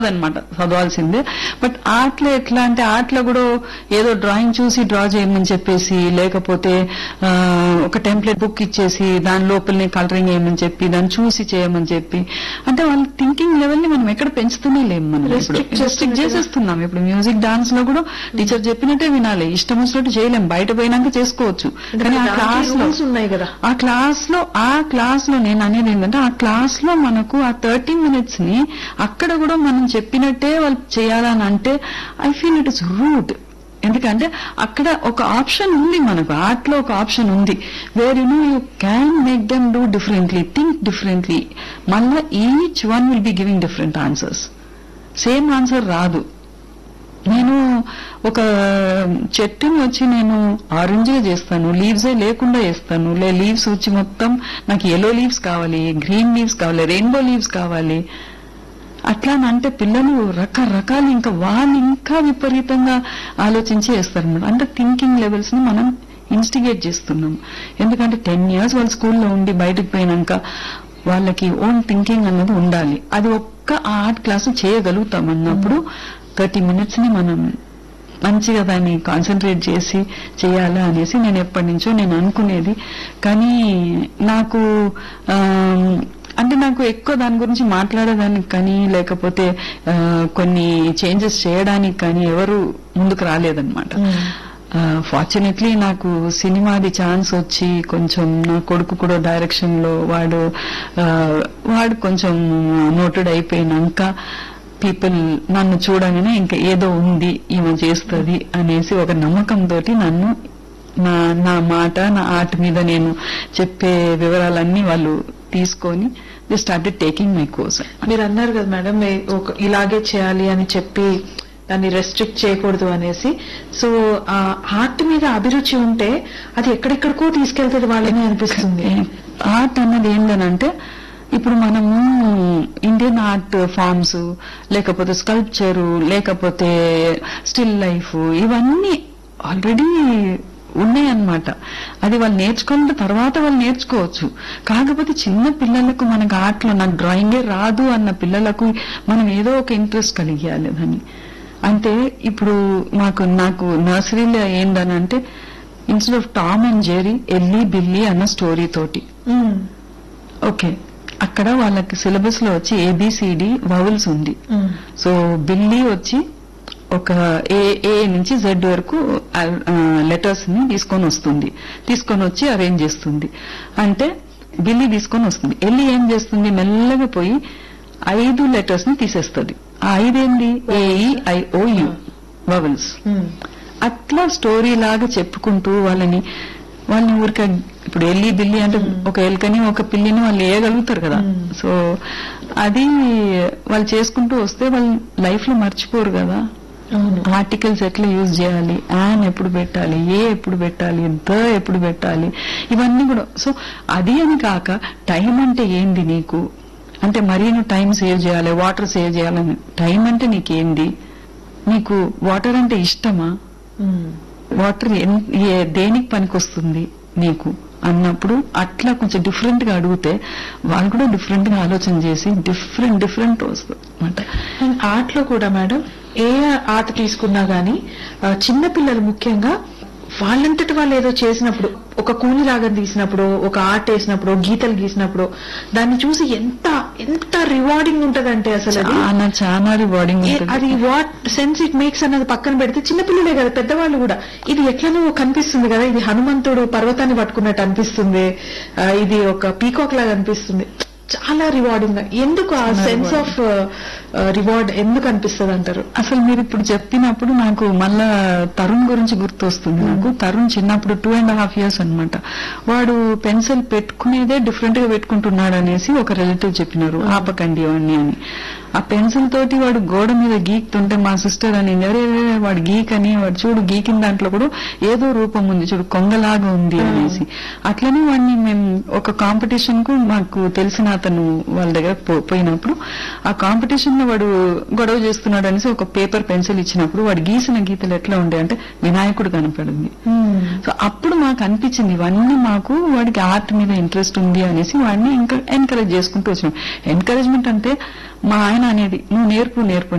అనమాట చదవాల్సిందే బట్ ఆర్ట్లో ఎట్లా అంటే ఆర్ట్లో కూడా ఏదో డ్రాయింగ్ చూసి డ్రా చేయమని చెప్పేసి లేకపోతే ఆ, ఒక టెంప్లెట్ బుక్ ఇచ్చేసి దాని లోపలనే కలరింగ్ వేయమని చెప్పి దాన్ని చూసి చేయమని చెప్పి అంటే వాళ్ళ థింకింగ్ లెవెల్ ని మనం ఎక్కడ పెంచుతూనే లేము మనం Restrict రెస్ట్రిక్ట్ చేసేస్తున్నాం ఇప్పుడు మ్యూజిక్ డాన్స్ లో కూడా టీచర్ చెప్పినట్టే వినాలి ఇష్టం వచ్చినట్టు చేయలేం బయట పోయినాక చేసుకోవచ్చు కానీ ఆ క్లాస్ లో రూల్స్ ఉన్నాయి కదా ఆ క్లాస్ లో ఆ క్లాస్ లో నేను అనేది ఏంటంటే ఆ క్లాస్ లో మనకు ఆ థర్టీ మినిట్స్ ని అక్కడ కూడా మనం చెప్పినట్టే వాళ్ళు చేయాలని అంటే I feel it is root ఎందుకంటే అక్కడ ఒక ఆప్షన్ ఉంది మనకు ఆర్ట్ లో ఒక ఆప్షన్ ఉంది where you know you can make them do differently think differently మళ్ళా each one will be giving different answers same answer రాదు నేను ఒక చెట్టుని వచ్చి నేను ఆరెంజ్ చేస్తాను లీవ్స్ లేకుండా వేస్తాను లే లీవ్స్ వచ్చి మొత్తం నాకు ఎల్లో లీవ్స్ కావాలి గ్రీన్ లీవ్స్ కావాలి రెయిన్బో లీవ్స్ కావాలి అట్లా అని అంటే పిల్లలు రకరకాలు ఇంకా వాళ్ళు ఇంకా విపరీతంగా ఆలోచించి వేస్తారు అన్నమాట అంటే థింకింగ్ లెవెల్స్ ని మనం ఇన్స్టిగేట్ చేస్తున్నాం ఎందుకంటే టెన్ ఇయర్స్ వాళ్ళు స్కూల్లో ఉండి బయటకు పోయినాక వాళ్ళకి ఓన్ థింకింగ్ అన్నది ఉండాలి అది ఒక్క ఆర్ట్ క్లాస్ చేయగలుగుతాం అన్నప్పుడు థర్టీ మినిట్స్ ని మనం మంచిగా దాన్ని కాన్సన్ట్రేట్ చేసి చేయాలా అనేసి నేను ఎప్పటి నుంచో నేను అనుకునేది కానీ నాకు ఆమ్, అంటే నాకు ఎక్కువ దాని గురించి మాట్లాడడానికి కానీ లేకపోతే ఆ, కొన్ని చేంజెస్ చేయడానికి కానీ ఎవరు ముందుకు రాలేదన్నమాట ఫార్చునేట్లీ నాకు సినిమాది ఛాన్స్ వచ్చి కొంచెం నా కొడుకు కూడా డైరెక్షన్ లో వాడు ఆ, వాడు కొంచెం నోటెడ్ అయిపోయినాక పీపుల్ నన్ను చూడగానే ఇంకా ఏదో ఉంది ఈమె చేస్తుంది అనేసి ఒక నమ్మకంతో నన్ను నా నా మాట నా ఆర్ట్ మీద నేను చెప్పే వివరాలన్నీ వాళ్ళు తీసుకొని they started taking my course మీరు అన్నారు కదా మేడం ఏ- ఒక ఇలాగే చేయాలి అని చెప్పి దాన్ని రెస్ట్రిక్ట్ చేయకూడదు అనేసి సో ఆ ఆర్ట్ మీద అభిరుచి ఉంటే అది ఎక్కడెక్కడికో తీసుకెళ్తుంది వాళ్ళని అనిపిస్తుంది ఆర్ట్ అన్నది ఏంటనంటే ఇప్పుడు మనము ఇండియన్ ఆర్ట్ ఫార్మ్స్ లేకపోతే స్కల్ప్చరు లేకపోతే స్టిల్ లైఫ్ ఇవన్నీ ఆల్రెడీ ఉన్నాయన్నమాట అది వాళ్ళు నేర్చుకున్న తర్వాత వాళ్ళు నేర్చుకోవచ్చు కాకపోతే చిన్న పిల్లలకు మనకు ఆర్ట్లో నాకు డ్రాయింగే రాదు అన్న పిల్లలకు మనం ఏదో ఒక ఇంట్రెస్ట్ కలిగియాలి దాన్ని అంటే ఇప్పుడు మాకు నాకు నర్సరీలో ఏందనంటే instead of Tom and Jerry ఎల్లి బిల్లి అన్న స్టోరీ తోటి మ్మ్. ఓకే అక్కడ వాళ్ళకి సిలబస్ లో వచ్చి ఏబిసిడి వవల్స్ ఉంది మ్మ్. సో బిల్లి వచ్చి ఒక ఏ ఏ నుంచి జెడ్ వరకు లెటర్స్ ని తీసుకొని వస్తుంది తీసుకొని వచ్చి అరేంజ్ చేస్తుంది అంటే బిల్లి తీసుకొని వస్తుంది ఎల్లి ఏం చేస్తుంది మెల్లగా పోయి ఐదు లెటర్స్ ని తీసేస్తుంది ఆ ఐదేంది ఏఈఐఓయు వవల్స్ మ్మ్. అట్లా స్టోరీ లాగా చెప్పుకుంటూ వాళ్ళని వాళ్ళని ఊరికే ఇప్పుడు ఎల్లి బిల్లి అంటే ఒక ఎలుకని ఒక పిల్లిని వాళ్ళు వేయగలుగుతారు కదా మ్మ్. సో అది వాళ్ళు చేసుకుంటూ వస్తే వాళ్ళు లైఫ్ లో మర్చిపోరు కదా అవును ఆర్టికల్స్ ఎట్లా యూజ్ చేయాలి యాన్ ఎప్పుడు పెట్టాలి ఏ ఎప్పుడు పెట్టాలి ద ఎప్పుడు పెట్టాలి ఇవన్నీ కూడా సో అది అని కాక టైం అంటే ఏంది నీకు అంటే మరీ నువ్వు టైం సేవ్ చేయాలి వాటర్ సేవ్ చేయాలని టైం అంటే నీకేంది నీకు వాటర్ అంటే ఇష్టమా మ్మ్. వాటర్ ఎన్- ఏ- దేనికి పనికొస్తుంది నీకు అన్నప్పుడు అట్లా కొంచెం డిఫరెంట్ గా అడిగితే వాళ్ళు కూడా డిఫరెంట్ గా ఆలోచన చేసి డిఫరెంట్ డిఫరెంట్ వస్తుంది అనమాట అండ్ ఆర్ట్ లో కూడా మేడం ఏ ఆర్ట్ తీసుకున్నా గానీ ఆ, చిన్న పిల్లలు ముఖ్యంగా వాళ్ళంతటి వాళ్ళు ఏదో చేసినప్పుడు ఒక కూని రాగం తీసినప్పుడు ఒక ఆర్ట్ వేసినప్పుడు గీతలు గీసినప్పుడు దాన్ని చూసి ఎంత ఎంత రివార్డింగ్ ఉంటదంటే అసలు అది చాలా చాలా రివార్డింగ్ ఏ- ఉంటుంది అది వాట్ సెన్స్ ఇట్ మేక్స్ అన్నది పక్కన పెడితే చిన్నపిల్లలే కదా పెద్దవాళ్ళు కూడా ఇది ఎట్లనో కనిపిస్తుంది కదా ఇది హనుమంతుడు పర్వతాన్ని పట్టుకున్నట్టు అనిపిస్తుంది ఆ, ఇది ఒక పీకాక్ లాగా అనిపిస్తుంది చాలా రివార్డింగ్ గా ఎందుకు ఆ చాలా సెన్స్ ఆఫ్ రివార్డ్ ఎందుకు అనిపిస్తుంది అంటారు అసలు మీరు ఇప్పుడు చెప్పినప్పుడు నాకు మళ్ళా తరుణ్ గురించి గుర్తొస్తుంది నాకు తరుణ్ చిన్నప్పుడు టూ అండ్ హాఫ్ ఇయర్స్ అన్నమాట వాడు పెన్సిల్ పెట్టుకునేదే డిఫరెంట్ గా పెట్టుకుంటున్నాడు అనేసి ఒక రిలేటివ్ చెప్పినారు ఆపకండి వాడిని అని ఆ పెన్సిల్ తోటి వాడు గోడ మీద గీక్తుంటే మా సిస్టర్ అని అరే రే, రే, వాడు గీక్ అని వాడు చూడు గీకిన దాంట్లో కూడా ఏదో రూపం ఉంది చూడు కొంగలాగా ఉంది అనేసి అట్లనే వాడిని మేము ఒక కాంపిటీషన్ కు మాకు తెలిసిన అతను వాళ్ళ దగ్గర పో- పోయినప్పుడు ఆ కాంపిటీషన్ లో వాడు గొడవ చేస్తున్నాడు అనేసి ఒక పేపర్ పెన్సిల్ ఇచ్చినప్పుడు వాడు గీసిన గీతలు ఎట్లా ఉండే అంటే వినాయకుడు కనపడింది మ్మ్. సో అప్పుడు మాకు అనిపించింది ఇవన్నీ మాకు వాడికి ఆర్ట్ మీద ఇంట్రెస్ట్ ఉంది అనేసి వాడిని ఇంకా ఎంకరేజ్ చేసుకుంటూ వచ్చినాం ఎంకరేజ్మెంట్ అంటే మా ఆయన అనేది నువ్వు నేర్పు నేర్పు